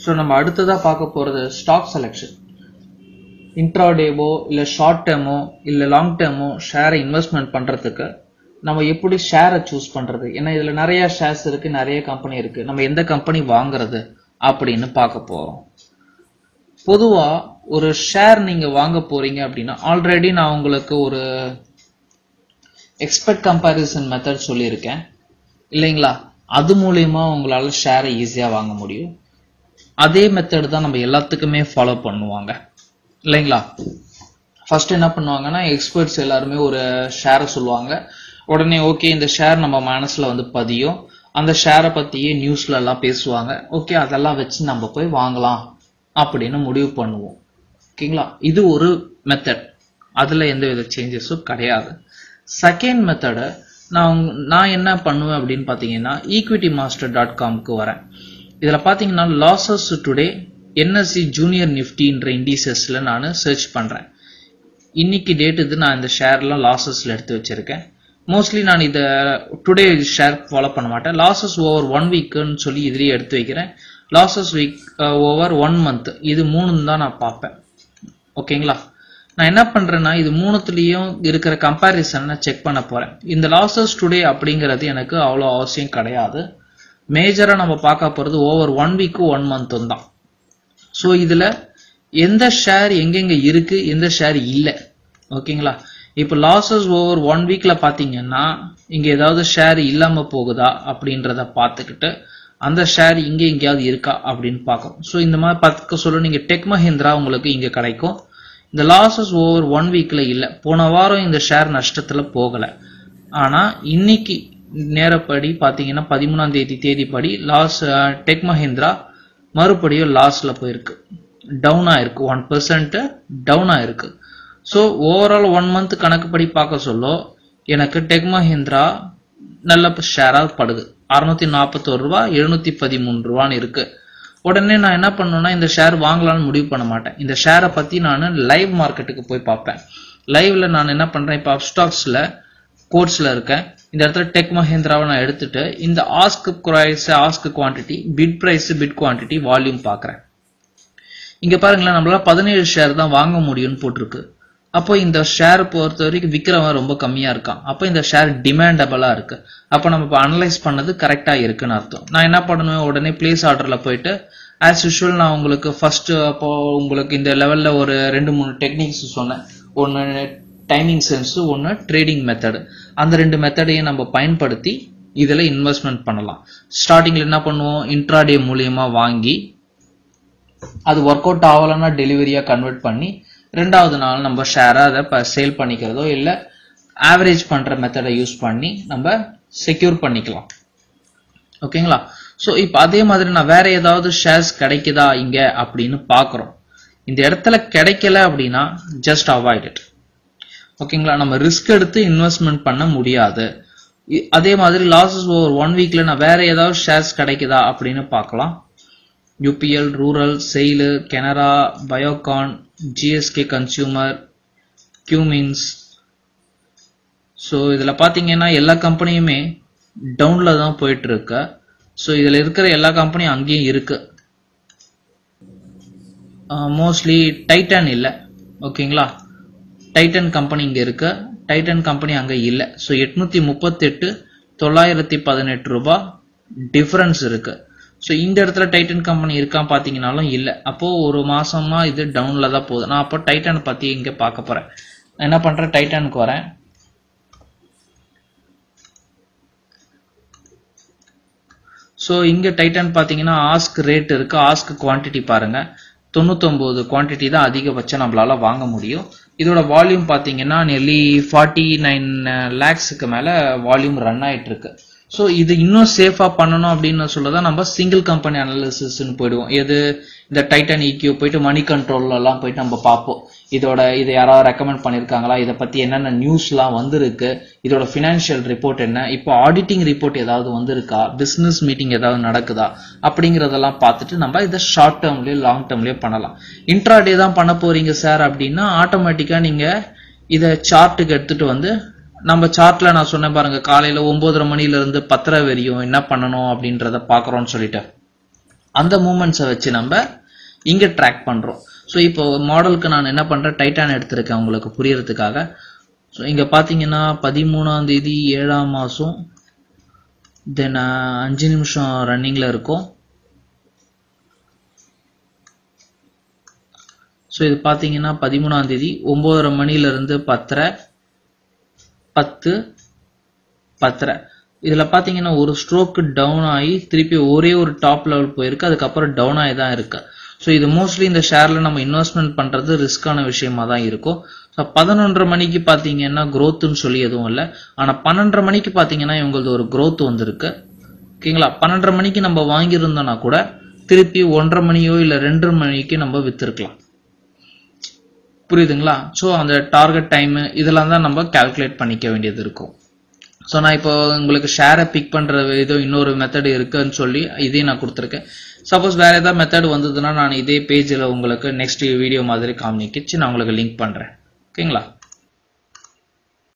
so நம்ம அடுத்ததாக பார்க்க போகிறது ஸ்டாக் செலெக்ஷன் இன்ட்ராடேவோ இல்லை ஷார்ட் டேர்மோ இல்லை லாங் டேர்மோ ஷேரை இன்வெஸ்ட்மெண்ட் பண்ணுறதுக்கு நம்ம எப்படி ஷேரை சூஸ் பண்ணுறது ஏன்னா இதில் நிறைய ஷேர்ஸ் இருக்குது நிறைய கம்பெனி இருக்குது நம்ம எந்த கம்பெனி வாங்குறது அப்படின்னு பார்க்க போகிறோம் பொதுவாக ஒரு ஷேர் நீங்கள் வாங்க போகிறீங்க அப்படின்னா ஆல்ரெடி நான் உங்களுக்கு ஒரு எக்ஸ்பெக்ட் கம்பேரிசன் மெத்தட் சொல்லியிருக்கேன் இல்லைங்களா அது மூலயமா உங்களால் ஷேரை ஈஸியாக வாங்க முடியும் அதே மெத்தட் தான் நம்ம எல்லாத்துக்குமே ஃபாலோ பண்ணுவாங்க இல்லைங்களா ஃபர்ஸ்ட் என்ன பண்ணுவாங்கன்னா எக்ஸ்பர்ட்ஸ் எல்லாருமே ஒரு ஷேரை சொல்லுவாங்க உடனே ஓகே இந்த ஷேர் நம்ம மனசுல வந்து பதியும் அந்த ஷேரை பத்தியே நியூஸ்ல எல்லாம் பேசுவாங்க ஓகே அதெல்லாம் வச்சு நம்ம போய் வாங்கலாம் அப்படின்னு முடிவு பண்ணுவோம் ஓகேங்களா இது ஒரு மெத்தட் அதுல எந்த வித சேஞ்சஸும் கிடையாது செகண்ட் மெத்தடை நான் உங்க- நான் என்ன பண்ணுவேன் அப்படின்னு பார்த்தீங்கன்னா ஈக்விட்டி மாஸ்டர் டாட் காம்க்கு வரேன் இதில் பார்த்தீங்கன்னா லாசஸ் டுடே என்எஸ்சி ஜூனியர் நிஃப்டின்ற இண்டிசஸ்ல நான் சர்ச் பண்ணுறேன் இன்னைக்கு டேட் இது நான் இந்த ஷேர்லாம் லாசஸ்ல எடுத்து வச்சிருக்கேன் மோஸ்ட்லி நான் இதை டுடே ஷேர் ஃபாலோ பண்ண மாட்டேன் லாசஸ் ஓவர் ஒன் வீக்குன்னு சொல்லி இதுலேயே எடுத்து வைக்கிறேன் losers week over one month இது மூணு தான் நான் பார்ப்பேன் ஓகேங்களா நான் என்ன பண்றேன்னா இது மூணுத்துலேயும் இருக்கிற கம்பேரிசனை செக் பண்ண போறேன் இந்த லாசஸ் டுடே அப்படிங்கிறது எனக்கு அவ்வளோ அவசியம் கிடையாது மேஜராக நம்ம பார்க்க போகிறது ஓவர் ஒன் வீக்கு ஒன் மந்த்தும் தான் ஸோ இதில் எந்த ஷேர் எங்கெங்க இருக்கு எந்த ஷேர் இல்லை ஓகேங்களா இப்போ லாசஸ் ஓவர் ஒன் வீக்கில் பார்த்தீங்கன்னா இங்கே ஏதாவது ஷேர் இல்லாமல் போகுதா அப்படின்றத பார்த்துக்கிட்டு அந்த ஷேர் இங்கே எங்கேயாவது இருக்கா அப்படின்னு பார்க்கணும் ஸோ இந்த மாதிரி பார்த்துக்க சொல்ல நீங்கள் டெக் மஹிந்திரா உங்களுக்கு இங்கே கிடைக்கும் இந்த லாசஸ் ஓவர் ஒன் வீக்கில் இல்லை போன வாரம் இந்த ஷேர் நஷ்டத்தில் போகலை ஆனால் இன்னைக்கு நேரப்படி பார்த்தீங்கன்னா பதிமூணாம் தேதி தேதிப்படி லாஸ் டெக் மஹிந்திரா மறுபடியும் லாஸ்ல போயிருக்கு டவுன் ஆயிருக்கு ஒன் பெர்சன்ட் டவுன் ஆயிருக்கு ஸோ ஓவரால் ஒன் மந்த் கணக்குப்படி பார்க்க சொல்ல எனக்கு டெக் மஹிந்திரா நல்ல ஷேராக படுது அறுநூத்தி நாற்பத்தோரு ரூபா எழுநூத்தி பதிமூணு ரூபான்னு இருக்கு உடனே நான் என்ன பண்ணுவேன்னா இந்த ஷேர் வாங்கலாம்னு முடிவு பண்ண மாட்டேன் இந்த ஷேரை பத்தி நான் லைவ் மார்க்கெட்டுக்கு போய் பார்ப்பேன் லைவ்ல நான் என்ன பண்றேன் இப்போ அப்ஸ்டாக்ஸ்ல கோர்ஸ்ல இருக்கேன் இந்த இடத்துல டெக் மஹேந்திராவை நான் எடுத்துட்டு இந்த ask price ask quantity bid price bid quantity volume பார்க்குறேன் இங்க பாருங்களேன் நம்மளால பதினேழு ஷேர் தான் வாங்க முடியும்னு போட்டிருக்கு அப்போ இந்த ஷேர் பொறுத்த வரைக்கும் விற்கிறவன் ரொம்ப கம்மியா இருக்கான் அப்போ இந்த ஷேர் டிமாண்டபிளா இருக்கு அப்போ நம்ம இப்போ அனலைஸ் பண்ணது கரெக்டா இருக்குன்னு அர்த்தம் நான் என்ன பண்ணுவேன் உடனே பிளேஸ் ஆர்டர்ல போயிட்டு ஆஸ் யூஷுவல் நான் உங்களுக்கு ஃபர்ஸ்ட் அப்போ உங்களுக்கு இந்த லெவல்ல ஒரு ரெண்டு மூணு டெக்னிக்ஸ் சொன்னேன் ஒன்று டைமிங் சென்ஸ் ஒன்று ட்ரேடிங் மெத்தடு அந்த ரெண்டு மெத்தடையும் நம்ம பயன்படுத்தி இதில் இன்வெஸ்ட்மெண்ட் பண்ணலாம் ஸ்டார்டிங்கில் என்ன பண்ணுவோம் இன்ட்ராடே மூலியமா வாங்கி அது ஒர்க் அவுட் ஆகலைன்னா டெலிவரியாக கன்வெர்ட் பண்ணி ரெண்டாவது நாள் நம்ம ஷேரை அதை இப்போ சேல் பண்ணிக்கிறதோ இல்லை ஆவரேஜ் பண்ணுற மெத்தடை யூஸ் பண்ணி நம்ம செக்யூர் பண்ணிக்கலாம் ஓகேங்களா ஸோ இப்போ அதே மாதிரி நான் வேற ஏதாவது ஷேர்ஸ் கிடைக்குதா இங்க அப்படின்னு பார்க்குறோம் இந்த இடத்துல கிடைக்கல அப்படின்னா ஜஸ்ட் அவாய்ட் இட் ஓகேங்களா நம்ம ரிஸ்க் எடுத்து இன்வெஸ்ட்மெண்ட் பண்ண முடியாது இ- அதே மாதிரி லாசஸ் ஓவர் ஒன் வீக்ல நான் வேற ஏதாவது ஷேர்ஸ் கிடைக்குதா அப்படின்னு பார்க்கலாம் UPL rural SAIL Canara Biocon GSK consumer Cummins so இதில் பார்த்தீங்கன்னா எல்லா கம்பெனியுமே டவுனில் தான் போயிட்டு இருக்கு ஸோ இதில் இருக்கிற எல்லா கம்பெனியும் அங்கேயும் இருக்கு மோஸ்ட்லி டைட்டன் இல்லை ஓகேங்களா டைட்டன் கம்பெனி இங்கே இருக்கு டைட்டன் கம்பெனி அங்கே இல்லை ஸோ எட்நூத்தி முப்பத்தெட்டு தொள்ளாயிரத்தி பதினெட்டு ரூபாய் டிஃபரன்ஸ் இருக்கு ஸோ இந்த இடத்துல டைட்டன் கம்பெனி இருக்கான்னு பார்த்தீங்கன்னாலும் இல்லை அப்போ ஒரு மாசமா இது டவுன்ல தான் போகுது நான் அப்போ டைட்டன் பத்தி இங்கே பார்க்க போறேன் நான் என்ன பண்றேன் டைட்டனுக்கு வரேன் ஸோ இங்கே டைட்டன் பார்த்தீங்கன்னா ஆஸ்க் ரேட் இருக்கு ஆஸ்க் குவாண்டிட்டி பாருங்க தொண்ணூத்தொம்பது குவாண்டிட்டி தான் அதிகபட்சம் நம்மளால வாங்க முடியும் இதோட வால்யூம் பார்த்தீங்கன்னா நெல்லி ஃபார்ட்டி நைன் லேக்ஸுக்கு மேலே வால்யூம் ரன் ஆயிட்டு இருக்கு ஸோ இது இன்னும் சேஃபாக பண்ணணும் அப்படின்னு சொல்லதான் நம்ம சிங்கிள் கம்பெனி அனாலிசிஸ்னு போயிடுவோம் எது இந்த டைட்டன் ஈக்யூ போயிட்டு மணி கண்ட்ரோல்லாம் போயிட்டு நம்ம பார்ப்போம் இதோட இதை யாராவது ரெக்கமெண்ட் பண்ணியிருக்காங்களா இதை பற்றி என்னென்ன நியூஸ்லாம் வந்திருக்கு இதோட ஃபினான்ஷியல் ரிப்போர்ட் என்ன இப்போ ஆடிட்டிங் ரிப்போர்ட் ஏதாவது வந்திருக்கா பிஸ்னஸ் மீட்டிங் ஏதாவது நடக்குதா அப்படிங்கிறதெல்லாம் பார்த்துட்டு நம்ம இதை ஷார்ட் டேர்ம்லயோ லாங் டேர்ம்லயோ பண்ணலாம் இன்ட்ராடே தான் பண்ண போறீங்க சார் அப்படின்னா ஆட்டோமேட்டிக்காக நீங்கள் இதை சார்ட்டுக்கு எடுத்துட்டு வந்து நம்ம சார்ட்ல நான் சொன்னேன் பாருங்க காலையில ஒன்பதரை மணில இருந்து பத்தரை வரையும் என்ன பண்ணணும் அப்படின்றத பாக்குறோம்னு சொல்லிட்டு அந்த மூமெண்ட்ஸை வச்சு நம்ம இங்க ட்ராக் பண்றோம் ஸோ இப்போ மாடலுக்கு நான் என்ன பண்றேன் டைட்டான் எடுத்திருக்கேன் உங்களுக்கு புரியறதுக்காக ஸோ இங்க பாத்தீங்கன்னா பதிமூணாம் தேதி ஏழாம் மாசம் தென் அஞ்சு நிமிஷம் ரன்னிங்ல இருக்கும் ஸோ இது பார்த்தீங்கன்னா பதிமூணாம் தேதி ஒன்பதரை மணில இருந்து பத்தரை பத்து பத்தரை இதில் பார்த்தீங்கன்னா ஒரு ஸ்ட்ரோக்கு டவுன் ஆகி திருப்பி ஒரே ஒரு டாப் லெவல் போயிருக்கு அதுக்கப்புறம் டவுன் ஆகி தான் இருக்கு ஸோ இது மோஸ்ட்லி இந்த ஷேர்ல நம்ம இன்வெஸ்ட்மெண்ட் பண்றது ரிஸ்கான விஷயமா தான் இருக்கும் ஸோ பதினொன்றரை மணிக்கு பார்த்தீங்கன்னா growthன்னு சொல்லி எதுவும் இல்லை ஆனால் பன்னெண்டரை மணிக்கு பார்த்தீங்கன்னா இவங்களது ஒரு growth வந்திருக்கு ஓகேங்களா பன்னெண்டரை மணிக்கு நம்ம வாங்கியிருந்தோம்னா கூட திருப்பி ஒன்றரை மணியோ இல்லை ரெண்டரை மணிக்கு நம்ம வித்திருக்கலாம் புரியுதுங்களா ஸோ அந்த டார்கெட் டைம் இதெல்லாம் தான் நம்ம கால்குலேட் பண்ணிக்க வேண்டியது இருக்கும் ஸோ நான் இப்போ உங்களுக்கு ஷேரை பிக் பண்ணுற ஏதோ இன்னொரு மெத்தட் இருக்குன்னு சொல்லி இதையும் நான் கொடுத்துருக்கேன் சப்போஸ் வேற ஏதாவது மெத்தட் வந்ததுன்னா நான் இதே பேஜில் உங்களுக்கு நெக்ஸ்ட் வீடியோ மாதிரி காமிக்கிச்சு நான் உங்களுக்கு லிங்க் பண்ணுறேன் ஓகேங்களா